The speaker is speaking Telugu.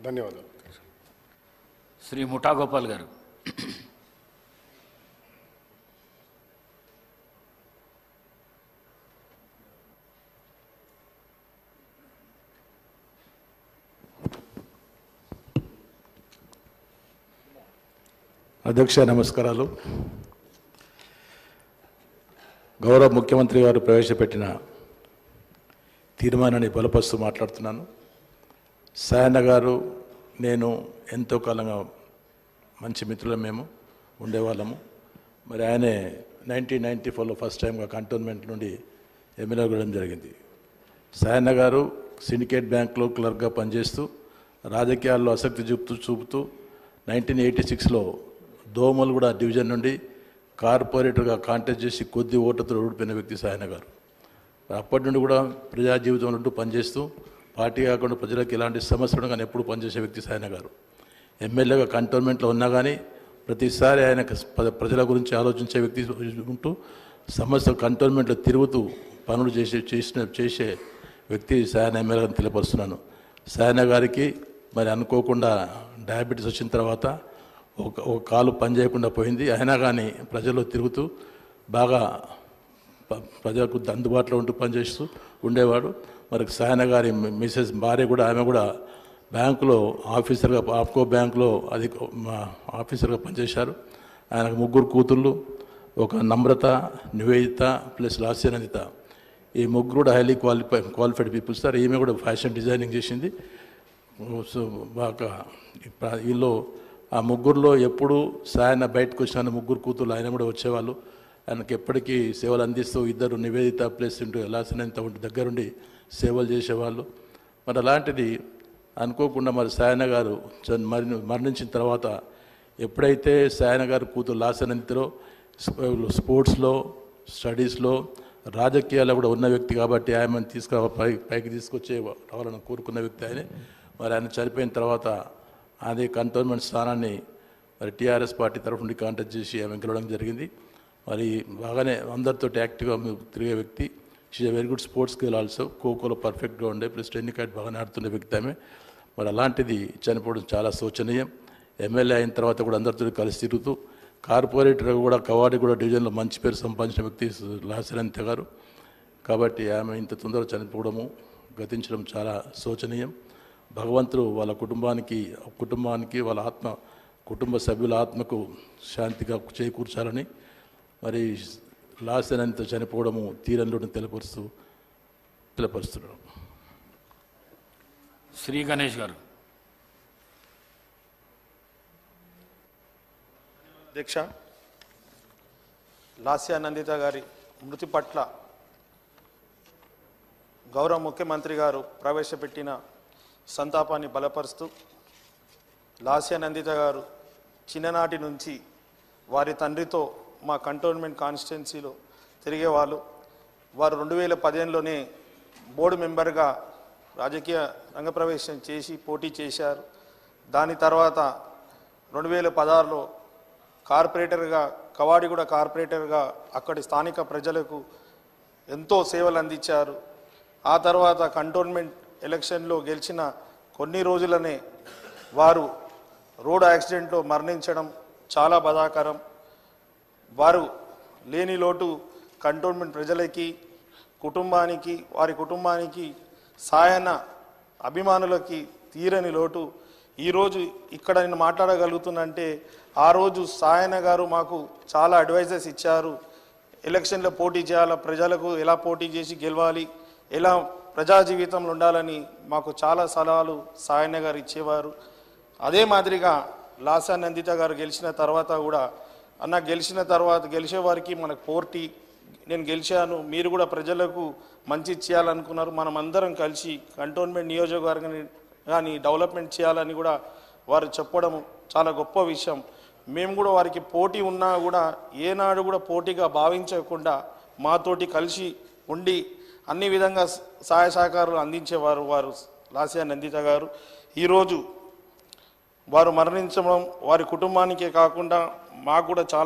ధన్యవాదాలు శ్రీ ముఠా గోపాల్ గారు అధ్యక్ష నమస్కారాలు గౌరవ ముఖ్యమంత్రి గారు ప్రవేశపెట్టిన తీర్మానాన్ని బలపరుస్తూ మాట్లాడుతున్నాను సాయన్న గారు నేను ఎంతో కాలంగా మంచి మిత్రులం మేము ఉండేవాళ్ళము మరి ఆయనే నైన్టీన్ నైంటీ ఫోర్లో ఫస్ట్ టైంగా కంటోన్మెంట్ నుండి ఎమ్మెల్యే కూడా జరిగింది సాయన్న గారు సిండికేట్ బ్యాంక్లో క్లర్క్గా పనిచేస్తూ రాజకీయాల్లో ఆసక్తి చూపుతూ చూపుతూ నైన్టీన్ ఎయిటీ సిక్స్లో దోమలగూడ డివిజన్ నుండి కార్పొరేటర్గా కాంటెస్ట్ చేసి కొద్ది ఓటుతో ఓడిపోయిన వ్యక్తి సాయన గారు అప్పటి నుండి కూడా ప్రజా జీవితంలో ఉంటూ పనిచేస్తూ పార్టీ కాకుండా ప్రజలకు ఎలాంటి సమస్య ఉండగానే ఎప్పుడు పనిచేసే వ్యక్తి సాయన గారు ఎమ్మెల్యేగా కంటోన్మెంట్లో ఉన్నా కానీ ప్రతిసారి ఆయన ప్ర- ప్రజల గురించి ఆలోచించే వ్యక్తి ఉంటూ సమస్య కంటోన్మెంట్లో తిరుగుతూ పనులు చేసే చేసిన చేసే వ్యక్తి సాయన ఎమ్మెల్యేగా తెలియపరుస్తున్నాను సాయన గారికి మరి అనుకోకుండా డయాబెటీస్ వచ్చిన తర్వాత ఒక ఒక కాలు పని చేయకుండా పోయింది అయినా కానీ ప్రజల్లో తిరుగుతూ బాగా ప- ప్రజలకు అందుబాటులో ఉంటూ పనిచేస్తూ ఉండేవాడు మరి సాయన గారి మిసెస్ భార్య కూడా ఆమె కూడా బ్యాంకులో ఆఫీసర్గా ఆప్కో బ్యాంకులో అది మా ఆఫీసర్గా పనిచేశారు ఆయనకు ముగ్గురు కూతుళ్ళు ఒక నమ్రత నివేదిత ప్లస్ లాస్యనందిత ఈ ముగ్గురు కూడా highly qualify qualified peoples sir ఈమె కూడా ఫ్యాషన్ డిజైనింగ్ చేసింది సో బాగా ఇప్పుడు వీళ్ళు ఆ ముగ్గురులో ఎప్పుడు సాయన బయటకు వచ్చిన ముగ్గురు కూతురు ఆయన కూడా వచ్చేవాళ్ళు ఆయనకి ఎప్పటికీ సేవలు అందిస్తూ ఇద్దరు నివేదిత ప్లస్ ఇంటూ ఎలాసినంత ఉండి దగ్గరుండి సేవలు చేసేవాళ్ళు మరి అలాంటిది అనుకోకుండా మరి సాయన గారు చన్- మరి మరణించిన తర్వాత ఎప్పుడైతే సాయన గారు కూతురు లాసనంతిలో స్పోర్ట్స్లో స్టడీస్లో రాజకీయాల్లో కూడా ఉన్న వ్యక్తి కాబట్టి ఆయనను తీసుకురా పై పైకి తీసుకొచ్చే రావాలని కోరుకున్న వ్యక్తి ఆయనే మరి ఆయన చనిపోయిన తర్వాత అదే కంటోన్మెంట్ స్థానాన్ని మరి టీఆర్ఎస్ పార్టీ తరఫు నుండి కాంటాక్ట్ చేసి ఆమె గెలవడం జరిగింది మరి బాగానే అందరితో యాక్టివ్గా మీరు తిరిగే వ్యక్తి she very good sports girl also ఖోఖోలో పర్ఫెక్ట్గా ఉండే ప్లస్ టెన్నికాట్ బాగానే ఆడుతున్న వ్యక్తి ఆమె మరి అలాంటిది చనిపోవడం చాలా శోచనీయం ఎమ్మెల్యే అయిన తర్వాత కూడా అందరితో కలిసి తిరుగుతూ కార్పొరేటర్ కూడా కవాడి కూడా డివిజన్లో మంచి పేరు సంపాదించిన వ్యక్తి లాసరంత గారు కాబట్టి ఆమె ఇంత తొందరగా చనిపోవడము గతించడం చాలా శోచనీయం భగవంతుడు వాళ్ళ కుటుంబానికి కుటుంబానికి వాళ్ళ ఆత్మ కుటుంబ సభ్యుల ఆత్మకు శాంతిగా చేకూర్చాలని మరి లాసనంత చనిపోవడము తీరంలోని తెలపరుస్తూ తెలపరుస్తున్నాడు శ్రీ గణేష్ గారు అధ్యక్ష లాస్యా నందిత గారి మృతి పట్ల గౌరవ ముఖ్యమంత్రి గారు ప్రవేశపెట్టిన సంతాపాన్ని బలపరుస్తూ లాస్యా నందిత గారు చిన్ననాటి నుంచి వారి తండ్రితో మా కంటోన్మెంట్ కాన్స్టిట్యున్సీలో తిరిగేవాళ్ళు వారు రెండు వేల పదిహేనులోనే బోర్డు మెంబర్గా రాజకీయ రంగప్రవేశం చేసి పోటీ చేశారు దాని తర్వాత రెండు వేల పదహారులో కార్పొరేటర్గా కవాడిగూడ కార్పొరేటర్గా అక్కడి స్థానిక ప్రజలకు ఎంతో సేవలు అందించారు ఆ తర్వాత కంటోన్మెంట్ ఎలక్షన్లో గెలిచిన కొన్ని రోజులనే వారు రోడ్ యాక్సిడెంట్లో మరణించడం చాలా బాధాకరం వారు లేని లోటు కంటోన్మెంట్ ప్రజలకి కుటుంబానికి వారి కుటుంబానికి సాయన అభిమానులకి తీరని లోటు ఈరోజు ఇక్కడ నేను మాట్లాడగలుగుతున్నంటే ఆ రోజు సాయన గారు మాకు చాలా అడ్వైజెస్ ఇచ్చారు ఎలక్షన్లో పోటీ చేయాలి ప్రజలకు ఎలా పోటీ చేసి గెలవాలి ఎలా ప్రజా జీవితంలో ఉండాలని మాకు చాలా సలహాలు సాయన గారు ఇచ్చేవారు అదే మాదిరిగా లాసా నందిత గారు గెలిచిన తర్వాత కూడా అన్న గెలిచిన తర్వాత గెలిచే వారికి మనకు పోటీ నేను గెలిచాను మీరు కూడా ప్రజలకు మంచి చేయాలనుకున్నారు మనం అందరం కలిసి కంటోన్మెంట్ నియోజకవర్గాన్ని కానీ డెవలప్మెంట్ చేయాలని కూడా వారు చెప్పడం చాలా గొప్ప విషయం మేము కూడా వారికి పోటీ ఉన్నా కూడా ఏనాడు కూడా పోటీగా భావించకుండా మాతోటి కలిసి ఉండి అన్ని విధంగా సహాయ సహకారాలు అందించేవారు వారు లాసియా నందిత గారు ఈరోజు వారు మరణించడం వారి కుటుంబానికే కాకుండా మాకు కూడా చాలా